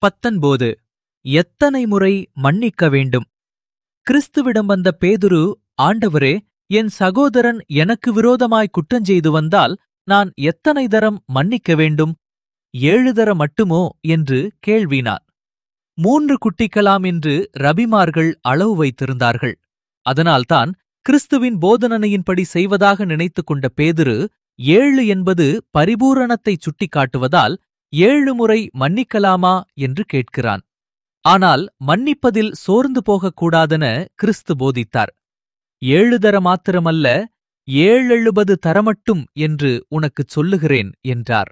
பத்தொன்பது எத்தனை முறை மன்னிக்க வேண்டும் கிறிஸ்துவிடம் வந்த பேதுரு ஆண்டவரே என் சகோதரன் எனக்கு விரோதமாய் குற்றஞ்செய்து வந்தால் நான் எத்தனை தரம் மன்னிக்க வேண்டும் ஏழு தர மட்டுமோ என்று கேள்வினான் மூன்று குட்டிக்கலாம் என்று ரபிமார்கள் அளவு வைத்திருந்தார்கள் அதனால்தான் கிறிஸ்துவின் போதனையின்படி செய்வதாக நினைத்துக் கொண்ட பேதுரு ஏழு என்பது பரிபூரணத்தைச் சுட்டிக்காட்டுவதால் ஏழு முறை மன்னிக்கலாமா என்று கேட்கிறான் ஆனால் மன்னிப்பதில் சோர்ந்து போகக்கூடாதென கிறிஸ்து போதித்தார் ஏழு தர மாத்திரமல்ல ஏழெழுபது தரமட்டும் என்று உனக்குச் சொல்லுகிறேன் என்றார்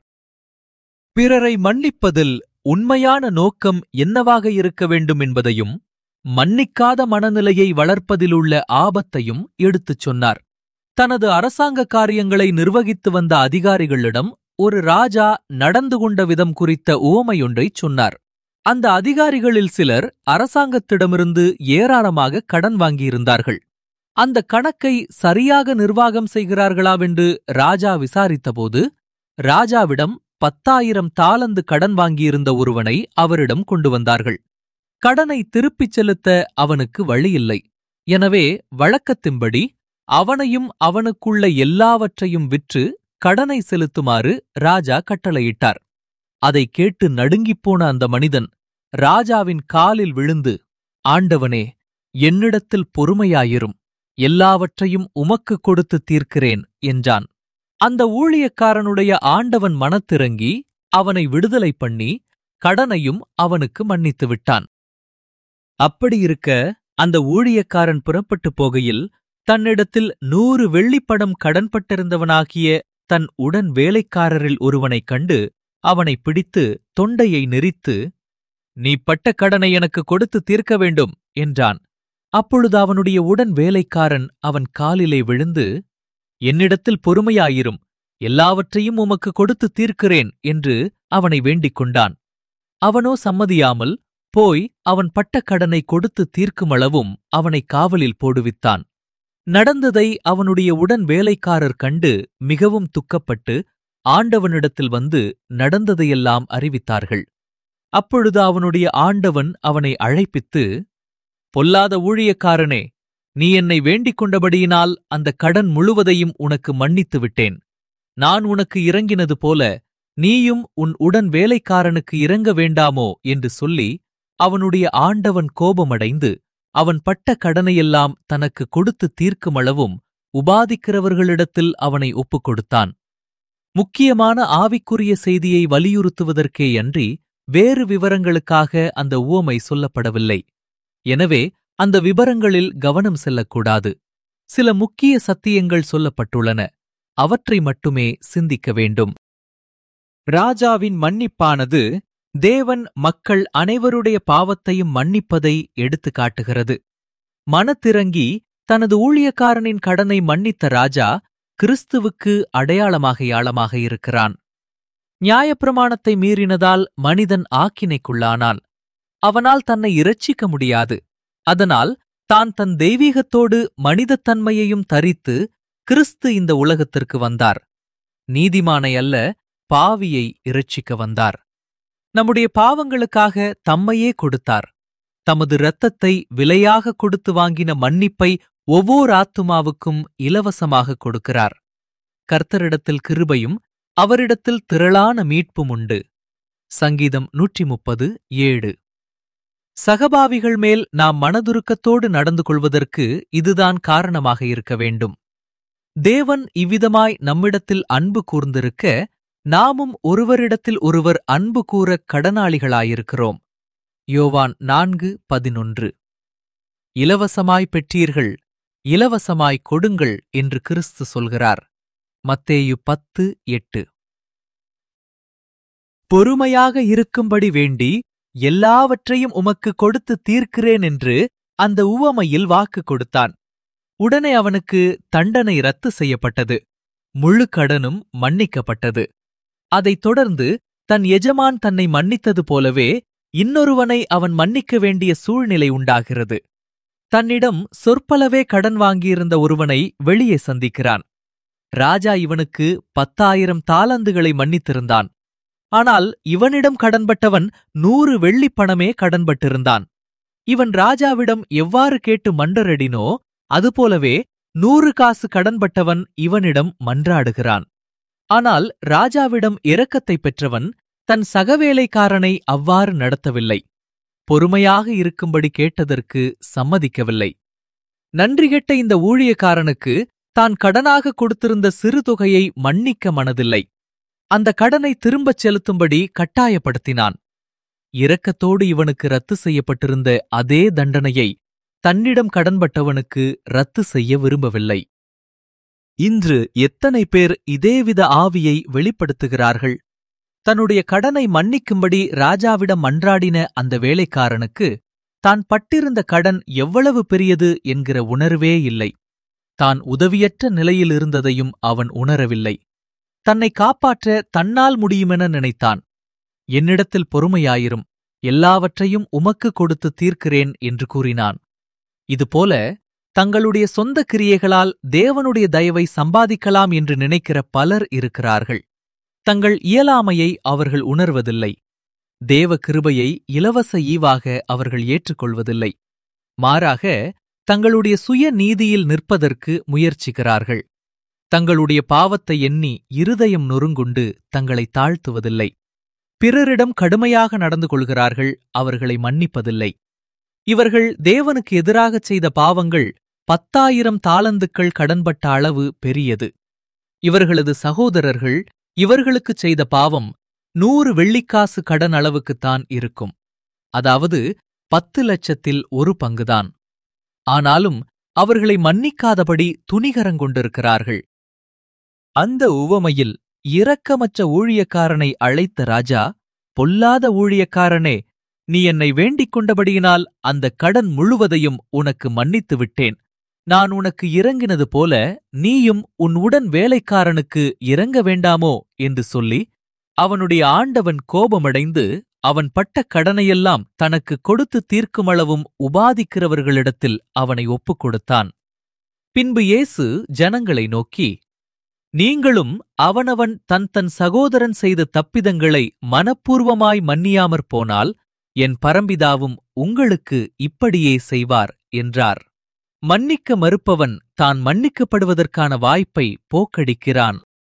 பிறரை மன்னிப்பதில் உண்மையான நோக்கம் என்னவாக இருக்க வேண்டும் என்பதையும் மன்னிக்காத மனநிலையை வளர்ப்பதிலுள்ள ஆபத்தையும் எடுத்துச் சொன்னார் தனது அரசாங்க காரியங்களை நிர்வகித்து வந்த அதிகாரிகளிடம் ஒரு ராஜா நடந்து கொண்ட விதம் குறித்த உவமையொன்றைச் சொன்னார் அந்த அதிகாரிகளில் சிலர் அரசாங்கத்திடமிருந்து ஏராளமாக கடன் வாங்கியிருந்தார்கள் அந்த கணக்கை சரியாக நிர்வாகம் செய்கிறார்களாவென்று ராஜா விசாரித்தபோது ராஜாவிடம் பத்தாயிரம் தாலந்து கடன் வாங்கியிருந்த ஒருவனை அவரிடம் கொண்டு வந்தார்கள் கடனை திருப்பிச் செலுத்த அவனுக்கு வழியில்லை எனவே வழக்கத்தின்படி அவனையும் அவனுக்குள்ள எல்லாவற்றையும் விற்று கடனை செலுத்துமாறு ராஜா கட்டளையிட்டார் அதை கேட்டு நடுங்கிப்போன அந்த மனிதன் ராஜாவின் காலில் விழுந்து ஆண்டவனே என்னிடத்தில் பொறுமையாயிரும் எல்லாவற்றையும் உமக்கு கொடுத்து தீர்க்கிறேன் என்றான் அந்த ஊழியக்காரனுடைய ஆண்டவன் மனத்திறங்கி அவனை விடுதலை பண்ணி கடனையும் அவனுக்கு மன்னித்து விட்டான் அப்படியிருக்க அந்த ஊழியக்காரன் புறப்பட்டு போகையில் தன்னிடத்தில் நூறு வெள்ளிப்படம் கடன்பட்டிருந்தவனாகிய தன் உடன் வேலைக்காரரில் ஒருவனைக் கண்டு அவனை பிடித்து தொண்டையை நெரித்து நீ பட்ட கடனை எனக்கு கொடுத்து தீர்க்க வேண்டும் என்றான் அப்பொழுது அவனுடைய உடன் வேலைக்காரன் அவன் காலிலே விழுந்து என்னிடத்தில் பொறுமையாயிரும் எல்லாவற்றையும் உமக்கு கொடுத்து தீர்க்கிறேன் என்று அவனை வேண்டிக் கொண்டான் அவனோ சம்மதியாமல் போய் அவன் பட்ட கடனை கொடுத்து தீர்க்குமளவும் அவனை காவலில் போடுவித்தான் நடந்ததை அவனுடைய உடன் வேலைக்காரர் கண்டு மிகவும் துக்கப்பட்டு ஆண்டவனிடத்தில் வந்து நடந்ததையெல்லாம் அறிவித்தார்கள் அப்பொழுது அவனுடைய ஆண்டவன் அவனை அழைப்பித்து பொல்லாத ஊழியக்காரனே நீ என்னை வேண்டிக் கொண்டபடியினால் அந்த கடன் முழுவதையும் உனக்கு மன்னித்து விட்டேன் நான் உனக்கு இறங்கினது போல நீயும் உன் உடன் வேலைக்காரனுக்கு இறங்க வேண்டாமோ என்று சொல்லி அவனுடைய ஆண்டவன் கோபமடைந்து அவன் பட்ட கடனையெல்லாம் தனக்கு கொடுத்து தீர்க்குமளவும் உபாதிக்கிறவர்களிடத்தில் அவனை ஒப்புக் கொடுத்தான் முக்கியமான ஆவிக்குரிய செய்தியை வலியுறுத்துவதற்கேயன்றி வேறு விவரங்களுக்காக அந்த உவமை சொல்லப்படவில்லை எனவே அந்த விபரங்களில் கவனம் செல்லக்கூடாது சில முக்கிய சத்தியங்கள் சொல்லப்பட்டுள்ளன அவற்றை மட்டுமே சிந்திக்க வேண்டும் ராஜாவின் மன்னிப்பானது தேவன் மக்கள் அனைவருடைய பாவத்தையும் மன்னிப்பதை எடுத்து காட்டுகிறது மனத்திறங்கி தனது ஊழியக்காரனின் கடனை மன்னித்த ராஜா கிறிஸ்துவுக்கு அடையாளமாகையாளமாக இருக்கிறான் நியாயப்பிரமாணத்தை மீறினதால் மனிதன் ஆக்கினைக்குள்ளானான் அவனால் தன்னை இரட்சிக்க முடியாது அதனால் தான் தன் தெய்வீகத்தோடு மனிதத்தன்மையையும் தரித்து கிறிஸ்து இந்த உலகத்திற்கு வந்தார் நீதிமானை அல்ல பாவியை இரட்சிக்க வந்தார் நம்முடைய பாவங்களுக்காக தம்மையே கொடுத்தார் தமது இரத்தத்தை விலையாக கொடுத்து வாங்கின மன்னிப்பை ஒவ்வொரு ஆத்துமாவுக்கும் இலவசமாக கொடுக்கிறார் கர்த்தரிடத்தில் கிருபையும் அவரிடத்தில் திரளான மீட்பும் உண்டு சங்கீதம் நூற்றி முப்பது ஏழு சகபாவிகள் மேல் நாம் மனதுருக்கத்தோடு நடந்து கொள்வதற்கு இதுதான் காரணமாக இருக்க வேண்டும் தேவன் இவ்விதமாய் நம்மிடத்தில் அன்பு கூர்ந்திருக்க நாமும் ஒருவரிடத்தில் ஒருவர் அன்பு கூறக் கடனாளிகளாயிருக்கிறோம் யோவான் நான்கு பதினொன்று இலவசமாய் பெற்றீர்கள் இலவசமாய் கொடுங்கள் என்று கிறிஸ்து சொல்கிறார் மத்தேயு பத்து எட்டு பொறுமையாக இருக்கும்படி வேண்டி எல்லாவற்றையும் உமக்கு கொடுத்து தீர்க்கிறேன் என்று அந்த உவமையில் வாக்கு கொடுத்தான் உடனே அவனுக்கு தண்டனை ரத்து செய்யப்பட்டது முழு கடனும் மன்னிக்கப்பட்டது அதைத் தொடர்ந்து தன் எஜமான் தன்னை மன்னித்தது போலவே இன்னொருவனை அவன் மன்னிக்க வேண்டிய சூழ்நிலை உண்டாகிறது தன்னிடம் சொற்பளவே கடன் வாங்கியிருந்த ஒருவனை வெளியே சந்திக்கிறான் ராஜா இவனுக்கு பத்தாயிரம் தாலந்துகளை மன்னித்திருந்தான் ஆனால் இவனிடம் கடன்பட்டவன் நூறு வெள்ளிப் பணமே கடன்பட்டிருந்தான் இவன் ராஜாவிடம் எவ்வாறு கேட்டு மன்றரடினோ அதுபோலவே நூறு காசு கடன்பட்டவன் இவனிடம் மன்றாடுகிறான் ஆனால் ராஜாவிடம் இரக்கத்தைப் பெற்றவன் தன் சகவேலைக்காரனை அவ்வாறு நடத்தவில்லை பொறுமையாக இருக்கும்படி கேட்டதற்கு சம்மதிக்கவில்லை நன்றிகெட்ட இந்த ஊழியக்காரனுக்கு தான் கடனாக கொடுத்திருந்த சிறு தொகையை மன்னிக்க மனதில்லை அந்த கடனை திரும்பச் செலுத்தும்படி கட்டாயப்படுத்தினான் இரக்கத்தோடு இவனுக்கு ரத்து செய்யப்பட்டிருந்த அதே தண்டனையை தன்னிடம் கடன்பட்டவனுக்கு ரத்து செய்ய விரும்பவில்லை இன்று எத்தனை பேர் இதேவித ஆவியை வெளிப்படுத்துகிறார்கள் தன்னுடைய கடனை மன்னிக்கும்படி ராஜாவிடம் மன்றாடின அந்த வேலைக்காரனுக்கு தான் பட்டிருந்த கடன் எவ்வளவு பெரியது என்கிற உணர்வே இல்லை தான் உதவியற்ற நிலையில் இருந்ததையும் அவன் உணரவில்லை தன்னை காப்பாற்ற தன்னால் முடியுமென நினைத்தான் என்னிடத்தில் பொறுமையாயிரும் எல்லாவற்றையும் உமக்கு கொடுத்து தீர்க்கிறேன் என்று கூறினான் இதுபோல தங்களுடைய சொந்த கிரியைகளால் தேவனுடைய தயவை சம்பாதிக்கலாம் என்று நினைக்கிற பலர் இருக்கிறார்கள் தங்கள் இயலாமையை அவர்கள் உணர்வதில்லை தேவ கிருபையை இலவச ஈவாக அவர்கள் ஏற்றுக்கொள்வதில்லை மாறாக தங்களுடைய சுய நீதியில் நிற்பதற்கு முயற்சிக்கிறார்கள் தங்களுடைய பாவத்தை எண்ணி இருதயம் நொறுங்குண்டு தங்களை தாழ்த்துவதில்லை பிறரிடம் கடுமையாக நடந்து கொள்கிறார்கள் அவர்களை மன்னிப்பதில்லை இவர்கள் தேவனுக்கு எதிராகச் செய்த பாவங்கள் பத்தாயிரம் தாளந்துக்கள் கடன்பட்ட அளவு பெரியது இவர்களது சகோதரர்கள் இவர்களுக்குச் செய்த பாவம் நூறு வெள்ளிக்காசு கடன் அளவுக்குத்தான் இருக்கும் அதாவது பத்து லட்சத்தில் ஒரு பங்குதான் ஆனாலும் அவர்களை மன்னிக்காதபடி துணிகரங்கொண்டிருக்கிறார்கள் அந்த உவமையில் இரக்கமற்ற ஊழியக்காரனை அழைத்த ராஜா பொல்லாத ஊழியக்காரனே நீ என்னை வேண்டிக் கொண்டபடியினால் அந்த கடன் முழுவதையும் உனக்கு மன்னித்து விட்டேன் நான் உனக்கு இறங்கினது போல நீயும் உன் உடன் வேலைக்காரனுக்கு இறங்க வேண்டாமோ என்று சொல்லி அவனுடைய ஆண்டவன் கோபமடைந்து அவன் பட்ட கடனையெல்லாம் தனக்கு கொடுத்து தீர்க்குமளவும் உபாதிக்கிறவர்களிடத்தில் அவனை ஒப்புக் கொடுத்தான் பின்பு இயேசு ஜனங்களை நோக்கி நீங்களும் அவனவன் தன் தன் சகோதரன் செய்த தப்பிதங்களை மனப்பூர்வமாய் மன்னியாமற் போனால் என் பரம்பிதாவும் உங்களுக்கு இப்படியே செய்வார் என்றார் மன்னிக்க மறுப்பவன் தான் மன்னிக்கப்படுவதற்கான வாய்ப்பை போக்கடிக்கிறான்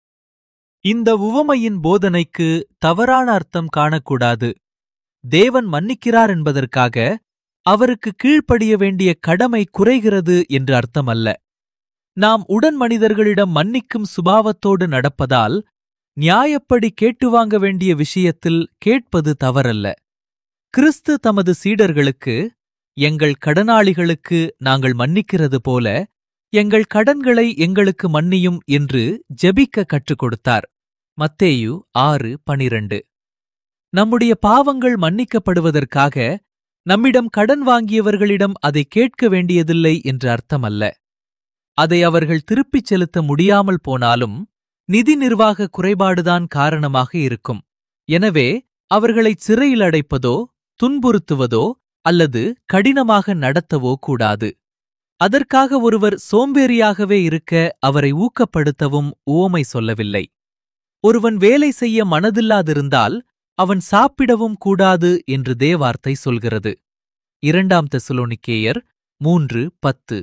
இந்த உவமையின் போதனைக்கு தவறான அர்த்தம் காணக்கூடாது தேவன் மன்னிக்கிறார் என்பதற்காக அவருக்கு கீழ்ப்படிய வேண்டிய கடமை குறைகிறது என்று அர்த்தமல்ல நாம் உடன் மனிதர்களிடம் மன்னிக்கும் சுபாவத்தோடு நடப்பதால் நியாயப்படி கேட்டு வாங்க வேண்டிய விஷயத்தில் கேட்பது தவறல்ல கிறிஸ்து தமது சீடர்களுக்கு எங்கள் கடனாளிகளுக்கு நாங்கள் மன்னிக்கிறது போல எங்கள் கடன்களை எங்களுக்கு மன்னியும் என்று ஜெபிக்க கற்றுக் கொடுத்தார் மத்தேயு ஆறு பனிரண்டு நம்முடைய பாவங்கள் மன்னிக்கப்படுவதற்காக நம்மிடம் கடன் வாங்கியவர்களிடம் அதை கேட்க வேண்டியதில்லை என்று அர்த்தமல்ல அதை அவர்கள் திருப்பிச் செலுத்த முடியாமல் போனாலும் நிதி நிர்வாக குறைபாடுதான் காரணமாக இருக்கும் எனவே அவர்களை சிறையில் அடைப்பதோ துன்புறுத்துவதோ அல்லது கடினமாக நடத்தவோ கூடாது அதற்காக ஒருவர் சோம்பேறியாகவே இருக்க அவரை ஊக்கப்படுத்தவும் உவமை சொல்லவில்லை ஒருவன் வேலை செய்ய மனதில்லாதிருந்தால் அவன் சாப்பிடவும் கூடாது என்று தேவார்த்தை சொல்கிறது இரண்டாம் தெசலோனிக்கேயர் மூன்று பத்து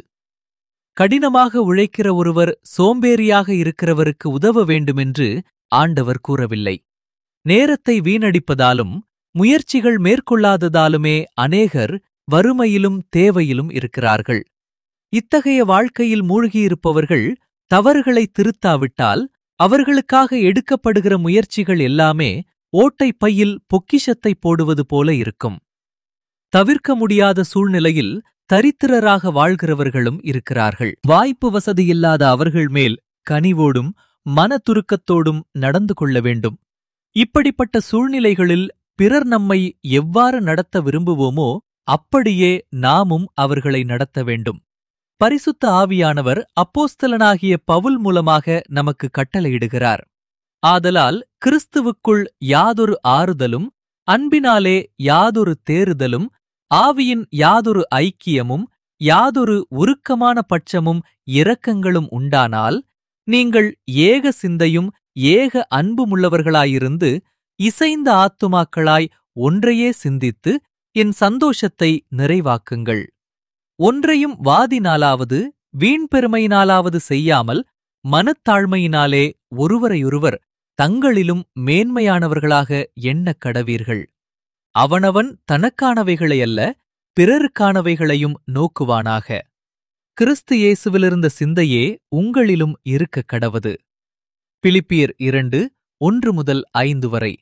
கடினமாக உழைக்கிற ஒருவர் சோம்பேறியாக இருக்கிறவருக்கு உதவ வேண்டுமென்று ஆண்டவர் கூறவில்லை நேரத்தை வீணடிப்பதாலும் முயற்சிகள் மேற்கொள்ளாததாலுமே அநேகர் வறுமையிலும் தேவையிலும் இருக்கிறார்கள் இத்தகைய வாழ்க்கையில் மூழ்கியிருப்பவர்கள் தவறுகளை திருத்தாவிட்டால் அவர்களுக்காக எடுக்கப்படுகிற முயற்சிகள் எல்லாமே ஓட்டை பையில் பொக்கிஷத்தை போடுவது போல இருக்கும் தவிர்க்க முடியாத சூழ்நிலையில் தரித்திரராக வாழ்கிறவர்களும் இருக்கிறார்கள் வாய்ப்பு வசதியில்லாத அவர்கள் மேல் கனிவோடும் மனதுருக்கத்தோடும் நடந்து கொள்ள வேண்டும் இப்படிப்பட்ட சூழ்நிலைகளில் பிறர் நம்மை எவ்வாறு நடத்த விரும்புவோமோ அப்படியே நாமும் அவர்களை நடத்த வேண்டும் பரிசுத்த ஆவியானவர் அப்போஸ்தலனாகிய பவுல் மூலமாக நமக்கு கட்டளையிடுகிறார் ஆதலால் கிறிஸ்துவுக்குள் யாதொரு ஆறுதலும் அன்பினாலே யாதொரு தேறுதலும் ஆவியின் யாதொரு ஐக்கியமும் யாதொரு உருக்கமான பட்சமும் இரக்கங்களும் உண்டானால் நீங்கள் ஏக சிந்தையும் ஏக அன்புமுள்ளவர்களாயிருந்து இசைந்த ஆத்துமாக்களாய் ஒன்றையே சிந்தித்து என் சந்தோஷத்தை நிறைவாக்குங்கள் ஒன்றையும் வாதினாலாவது வீண் பெருமையினாலாவது செய்யாமல் மனத்தாழ்மையினாலே ஒருவரையொருவர் தங்களிலும் மேன்மையானவர்களாக எண்ணக் கடவீர்கள் அவனவன் தனக்கானவைகளையல்ல பிறருக்கானவைகளையும் நோக்குவானாக கிறிஸ்து இயேசுவிலிருந்த சிந்தையே உங்களிலும் இருக்கக் கடவது பிலிப்பியர் இரண்டு ஒன்று முதல் ஐந்து வரை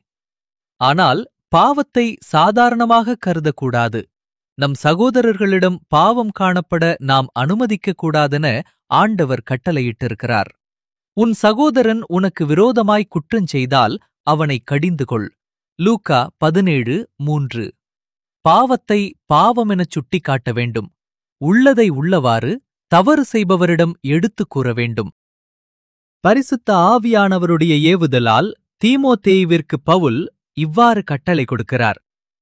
ஆனால் பாவத்தை சாதாரணமாக கருதக்கூடாது நம் சகோதரர்களிடம் பாவம் காணப்பட நாம் அனுமதிக்கக் கூடாதென ஆண்டவர் கட்டளையிட்டிருக்கிறார் உன் சகோதரன் உனக்கு விரோதமாய் குற்றஞ்செய்தால் அவனை கடிந்து கொள் லூக்கா பதினேழு மூன்று பாவத்தை பாவமெனச் சுட்டிக்காட்ட வேண்டும் உள்ளதை உள்ளவாறு தவறு செய்பவரிடம் எடுத்துக் கூற வேண்டும் பரிசுத்த ஆவியானவருடைய ஏவுதலால் தீமோத்தேயுவிற்கு பவுல் இவ்வாறு கட்டளை கொடுக்கிறார்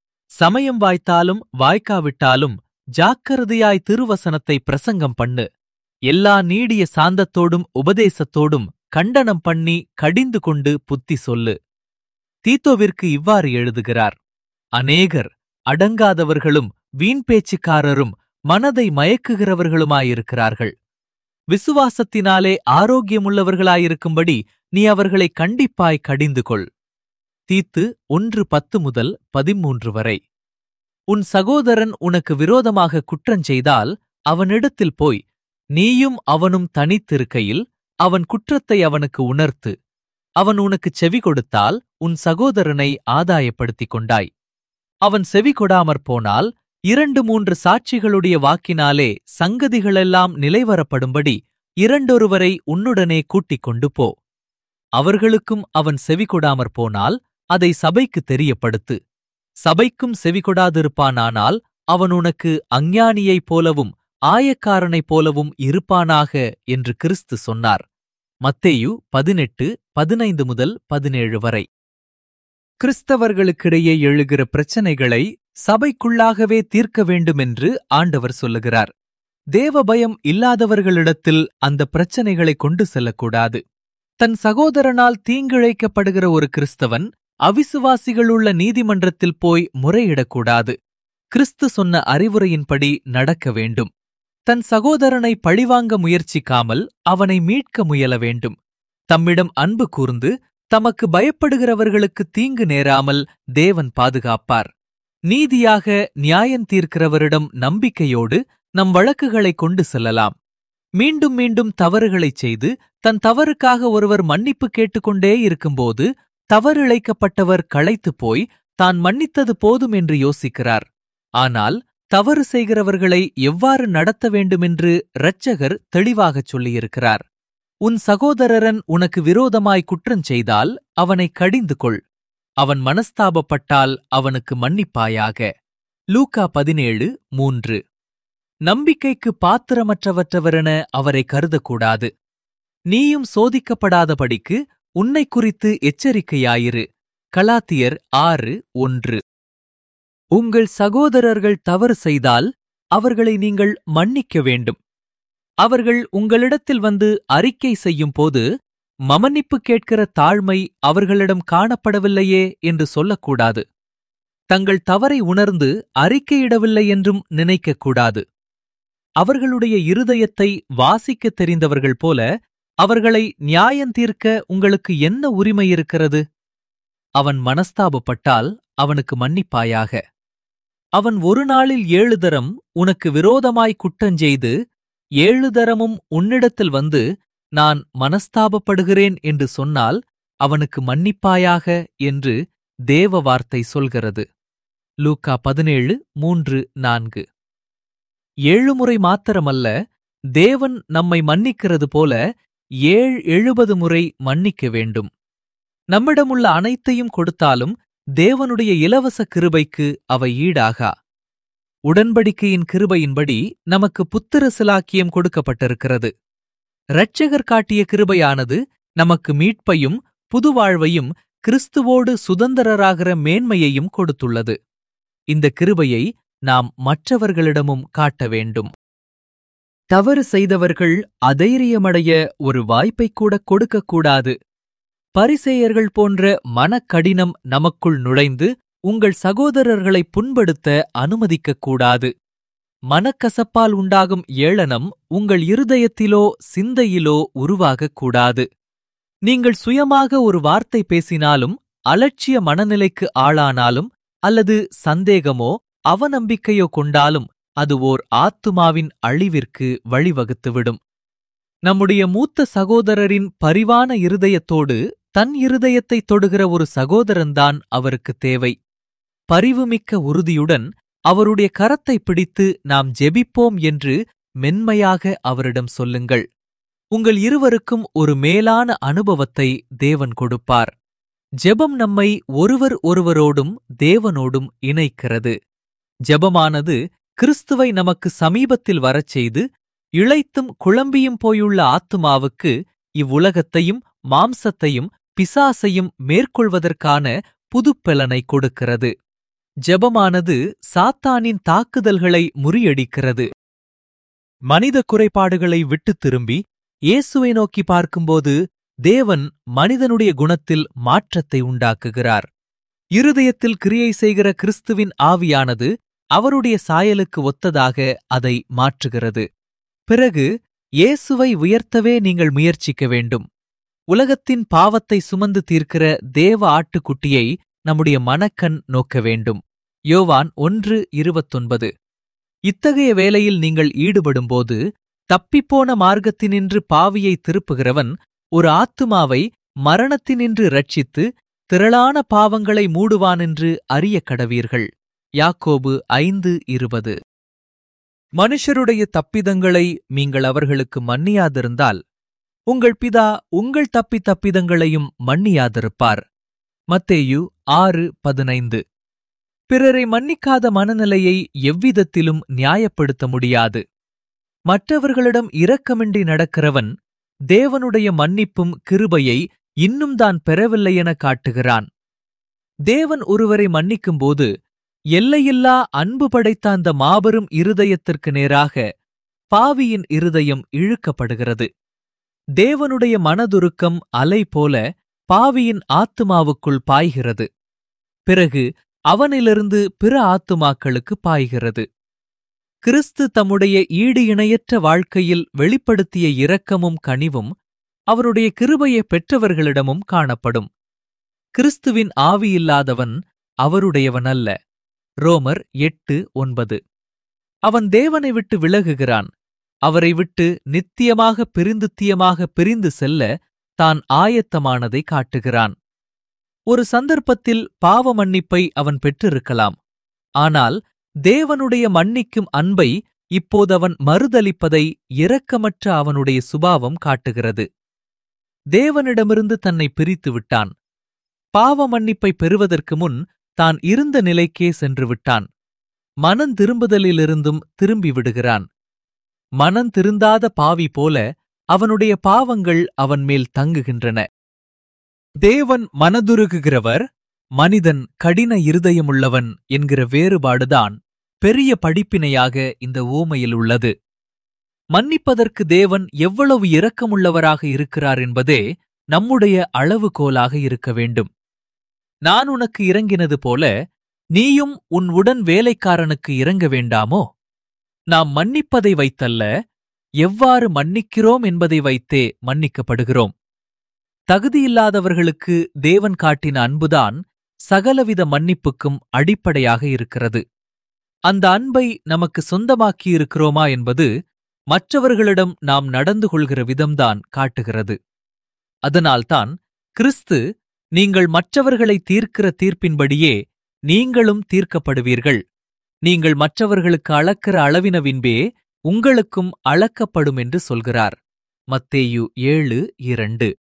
சமயம் வாய்த்தாலும் வாய்க்காவிட்டாலும் ஜாக்கிரதையாய் திருவசனத்தை பிரசங்கம் பண்ணு எல்லா நீடிய சாந்தத்தோடும் உபதேசத்தோடும் கண்டனம் பண்ணி கடிந்து கொண்டு புத்தி சொல்லு தீத்தோவிற்கு இவ்வாறு எழுதுகிறார் அநேகர் அடங்காதவர்களும் வீண்பேச்சுக்காரரும் மனதை மயக்குகிறவர்களுமாயிருக்கிறார்கள் விசுவாசத்தினாலே ஆரோக்கியமுள்ளவர்களாயிருக்கும்படி நீ அவர்களை கண்டிப்பாய் கடிந்து கொள் தீத்து ஒன்று பத்து முதல் பதிமூன்று வரை உன் சகோதரன் உனக்கு விரோதமாக குற்றஞ்செய்தால் அவனிடத்தில் போய் நீயும் அவனும் தனித்திருக்கையில் அவன் குற்றத்தை அவனுக்கு உணர்த்து அவன் உனக்குச் செவி கொடுத்தால் உன் சகோதரனை ஆதாயப்படுத்திக் கொண்டாய் அவன் செவி கொடாமற் போனால் இரண்டு மூன்று சாட்சிகளுடைய வாக்கினாலே சங்கதிகளெல்லாம் நிலைவரப்படும்படி இரண்டொருவரை உன்னுடனே கூட்டிக் கொண்டு போ அவர்களுக்கும் அவன் செவி கொடாமற் போனால் அதை சபைக்கு தெரியப்படுத்து சபைக்கும் செவி கொடாதிருப்பானானால் அவன் உனக்கு அஞ்ஞானியைப் போலவும் ஆயக்காரனைப் போலவும் இருப்பானாக என்று கிறிஸ்து சொன்னார் மத்தேயு பதினெட்டு பதினைந்து முதல் பதினேழு வரை கிறிஸ்தவர்களுக்கிடையே எழுகிற பிரச்சனைகளை சபைக்குள்ளாகவே தீர்க்க வேண்டுமென்று ஆண்டவர் சொல்லுகிறார் தேவபயம் இல்லாதவர்களிடத்தில் அந்த பிரச்சனைகளை கொண்டு செல்லக்கூடாது தன் சகோதரனால் தீங்கிழைக்கப்படுகிற ஒரு கிறிஸ்தவன் அவிசுவாசிகளுள்ள நீதிமன்றத்தில் போய் முறையிடக்கூடாது கிறிஸ்து சொன்ன அறிவுரையின்படி நடக்க வேண்டும் தன் சகோதரனை பழிவாங்க முயற்சிக்காமல் அவனை மீட்க முயல வேண்டும் தம்மிடம் அன்பு கூர்ந்து தமக்கு பயப்படுகிறவர்களுக்கு தீங்கு நேராமல் தேவன் பாதுகாப்பார் நீதியாக நியாயம் தீர்க்கிறவரிடம் நம்பிக்கையோடு நம் வழக்குகளை கொண்டு செல்லலாம் மீண்டும் மீண்டும் தவறுகளைச் செய்து தன் தவறுக்காக ஒருவர் மன்னிப்பு கேட்டுக்கொண்டே இருக்கும்போது தவறிழைக்கப்பட்டவர் களைத்துப் போய் தான் மன்னித்தது போதும் என்று யோசிக்கிறார் ஆனால் தவறு செய்கிறவர்களை எவ்வாறு நடத்த வேண்டுமென்று இரட்சகர் தெளிவாகச் சொல்லியிருக்கிறார் உன் சகோதரரன் உனக்கு விரோதமாய் குற்றஞ்செய்தால் அவனை கடிந்து கொள் அவன் மனஸ்தாபப்பட்டால் அவனுக்கு மன்னிப்பாயாக லூக்கா பதினேழு மூன்று நம்பிக்கைக்கு பாத்திரமற்றவற்றவரென அவரை கருதக்கூடாது நீயும் சோதிக்கப்படாதபடிக்கு உன்னை குறித்து எச்சரிக்கையாயிரு கலாத்தியர் ஆறு ஒன்று உங்கள் சகோதரர்கள் தவறு செய்தால் அவர்களை நீங்கள் மன்னிக்க வேண்டும் அவர்கள் உங்களிடத்தில் வந்து அறிக்கை செய்யும் போது மமன்னிப்பு கேட்கிற தாழ்மை அவர்களிடம் காணப்படவில்லையே என்று சொல்லக்கூடாது தங்கள் தவறை உணர்ந்து அறிக்கையிடவில்லை என்றும் நினைக்கக்கூடாது அவர்களுடைய இருதயத்தை வாசிக்கத் தெரிந்தவர்கள் போல அவர்களை நியாயந்தீர்க்க உங்களுக்கு என்ன உரிமை இருக்கிறது அவன் மனஸ்தாபப்பட்டால் அவனுக்கு மன்னிப்பாயாக அவன் ஒரு நாளில் ஏழு தரம் உனக்கு விரோதமாய் குற்றஞ்செய்து ஏழு தரமும் உன்னிடத்தில் வந்து நான் மனஸ்தாபப்படுகிறேன் என்று சொன்னால் அவனுக்கு மன்னிப்பாயாக என்று தேவ வார்த்தை சொல்கிறது லூக்கா பதினேழு மூன்று நான்கு ஏழு முறை மாத்திரமல்ல தேவன் நம்மை மன்னிக்கிறது போல ஏழ் எழுபது முறை மன்னிக்க வேண்டும் நம்மிடமுள்ள அனைத்தையும் கொடுத்தாலும் தேவனுடைய இலவச கிருபைக்கு அவை ஈடாகா உடன்படிக்கையின் கிருபையின்படி நமக்கு புத்திர சிலாக்கியம் கொடுக்கப்பட்டிருக்கிறது இரட்சகர் காட்டிய கிருபையானது நமக்கு மீட்பையும் புதுவாழ்வையும் கிறிஸ்துவோடு சுதந்திரராகிற மேன்மையையும் கொடுத்துள்ளது இந்த கிருபையை நாம் மற்றவர்களிடமும் காட்ட வேண்டும் தவறு செய்தவர்கள் அதைரியமடைய ஒரு வாய்ப்பைக் கூட கொடுக்கக்கூடாது பரிசேயர்கள் போன்ற மனக்கடினம் நமக்குள் நுழைந்து உங்கள் சகோதரர்களை புண்படுத்த அனுமதிக்கக் கூடாது மனக்கசப்பால் உண்டாகும் ஏளனம் உங்கள் இருதயத்திலோ சிந்தையிலோ உருவாகக் கூடாது நீங்கள் சுயமாக ஒரு வார்த்தை பேசினாலும் அலட்சிய மனநிலைக்கு ஆளானாலும் அல்லது சந்தேகமோ அவநம்பிக்கையோ கொண்டாலும் அது ஓர் ஆத்துமாவின் அழிவிற்கு வழிவகுத்துவிடும் நம்முடைய மூத்த சகோதரரின் பரிவான இருதயத்தோடு தன் இருதயத்தை தொடுகிற ஒரு சகோதரன்தான் அவருக்கு தேவை பரிவுமிக்க உறுதியுடன் அவருடைய கரத்தை பிடித்து நாம் ஜெபிப்போம் என்று மென்மையாக அவரிடம் சொல்லுங்கள் உங்கள் இருவருக்கும் ஒரு மேலான அனுபவத்தை தேவன் கொடுப்பார் ஜெபம் நம்மை ஒருவர் ஒருவரோடும் தேவனோடும் இணைக்கிறது ஜெபமானது கிறிஸ்துவை நமக்கு சமீபத்தில் வரச் செய்து இளைத்தும் குழம்பியும் போயுள்ள ஆத்துமாவுக்கு இவ்வுலகத்தையும் மாம்சத்தையும் பிசாசையும் மேற்கொள்வதற்கான புதுப்பெலனை கொடுக்கிறது ஜெபமானது சாத்தானின் தாக்குதல்களை முறியடிக்கிறது மனித குறைபாடுகளை விட்டுத் திரும்பி இயேசுவை நோக்கி பார்க்கும்போது தேவன் மனிதனுடைய குணத்தில் மாற்றத்தை உண்டாக்குகிறார் இருதயத்தில் கிரியை செய்கிற கிறிஸ்துவின் ஆவியானது அவருடைய சாயலுக்கு ஒத்ததாக அதை மாற்றுகிறது பிறகு இயேசுவை உயர்த்தவே நீங்கள் முயற்சிக்க வேண்டும் உலகத்தின் பாவத்தை சுமந்து தீர்க்கிற தேவ ஆட்டுக்குட்டியை நம்முடைய மனக்கண் நோக்க வேண்டும் யோவான் ஒன்று இருபத்தொன்பது இத்தகைய வேலையில் நீங்கள் ஈடுபடும்போது தப்பிப்போன மார்க்கத்தினின்று பாவியை திருப்புகிறவன் ஒரு ஆத்துமாவை மரணத்தினின்று ரட்சித்து திரளான பாவங்களை மூடுவானென்று அறிய கடவீர்கள் யாக்கோபு ஐந்து இருபது மனுஷருடைய தப்பிதங்களை நீங்கள் அவர்களுக்கு மன்னியாதிருந்தால் உங்கள் பிதா உங்கள் தப்பி தப்பிதங்களையும் மன்னியாதிருப்பார் மத்தேயு ஆறு பதினைந்து பிறரை மன்னிக்காத மனநிலையை எவ்விதத்திலும் நியாயப்படுத்த முடியாது மற்றவர்களிடம் இரக்கமின்றி நடக்கிறவன் தேவனுடைய மன்னிப்பும் கிருபையை இன்னும் தான் பெறவில்லை என காட்டுகிறான் தேவன் ஒருவரை மன்னிக்கும்போது எல்லையில்லா அன்பு படைத்த அந்த மாபெரும் இருதயத்திற்கு நேராக பாவியின் இருதயம் இழுக்கப்படுகிறது தேவனுடைய மனதுருக்கம் அலை போல பாவியின் ஆத்துமாவுக்குள் பாய்கிறது பிறகு அவனிலிருந்து பிற ஆத்துமாக்களுக்கு பாய்கிறது கிறிஸ்து தம்முடைய ஈடு இணையற்ற வாழ்க்கையில் வெளிப்படுத்திய இரக்கமும் கனிவும் அவருடைய கிருபையை பெற்றவர்களிடமும் காணப்படும் கிறிஸ்துவின் ஆவியில்லாதவன் அவருடையவன் அல்ல ரோமர் எட்டு ஒன்பது அவன் தேவனை விட்டு விலகுகிறான் அவரை விட்டு நித்தியமாக பிரிந்துத்தியமாக பிரிந்து செல்ல தான் ஆயத்தமானதை காட்டுகிறான் ஒரு சந்தர்ப்பத்தில் பாவ மன்னிப்பை அவன் பெற்றிருக்கலாம் ஆனால் தேவனுடைய மன்னிக்கும் அன்பை இப்போது அவன் மறுதலிப்பதை இரக்கமற்ற அவனுடைய சுபாவம் காட்டுகிறது தேவனிடமிருந்து தன்னை பிரித்து விட்டான் பாவ மன்னிப்பை பெறுவதற்கு முன் தான் இருந்த நிலைக்கே சென்று விட்டான் மனந் திரும்புதலிலிருந்தும் திரும்பி விடுகிறான் மனந் திருந்தாத பாவி போல அவனுடைய பாவங்கள் அவன் மேல் தங்குகின்றன தேவன் மனதுருகுகிறவர் மனிதன் கடின இருதயமுள்ளவன் என்கிற வேறுபாடுதான் பெரிய படிப்பினையாக இந்த ஊமையில் உள்ளது மன்னிப்பதற்கு தேவன் எவ்வளவு இரக்கமுள்ளவராக இருக்கிறார் என்பதே நம்முடைய அளவுகோலாக இருக்க வேண்டும் நான் உனக்கு இறங்கினது போல நீயும் உன் உடன் வேலைக்காரனுக்கு இறங்க வேண்டாமோ நாம் மன்னிப்பதை வைத்தல்ல எவ்வாறு மன்னிக்கிறோம் என்பதை வைத்தே மன்னிக்கப்படுகிறோம் தகுதியில்லாதவர்களுக்கு தேவன் காட்டின அன்புதான் சகலவித மன்னிப்புக்கும் அடிப்படையாக இருக்கிறது அந்த அன்பை நமக்கு சொந்தமாக்கியிருக்கிறோமா என்பது மற்றவர்களிடம் நாம் நடந்து கொள்கிற விதம்தான் காட்டுகிறது அதனால்தான் கிறிஸ்து நீங்கள் மற்றவர்களை தீர்க்கிற தீர்ப்பின்படியே நீங்களும் தீர்க்கப்படுவீர்கள் நீங்கள் மற்றவர்களுக்கு அளக்கிற அளவினவின்பே உங்களுக்கும் அளக்கப்படும் என்று சொல்கிறார் மத்தேயு ஏழு இரண்டு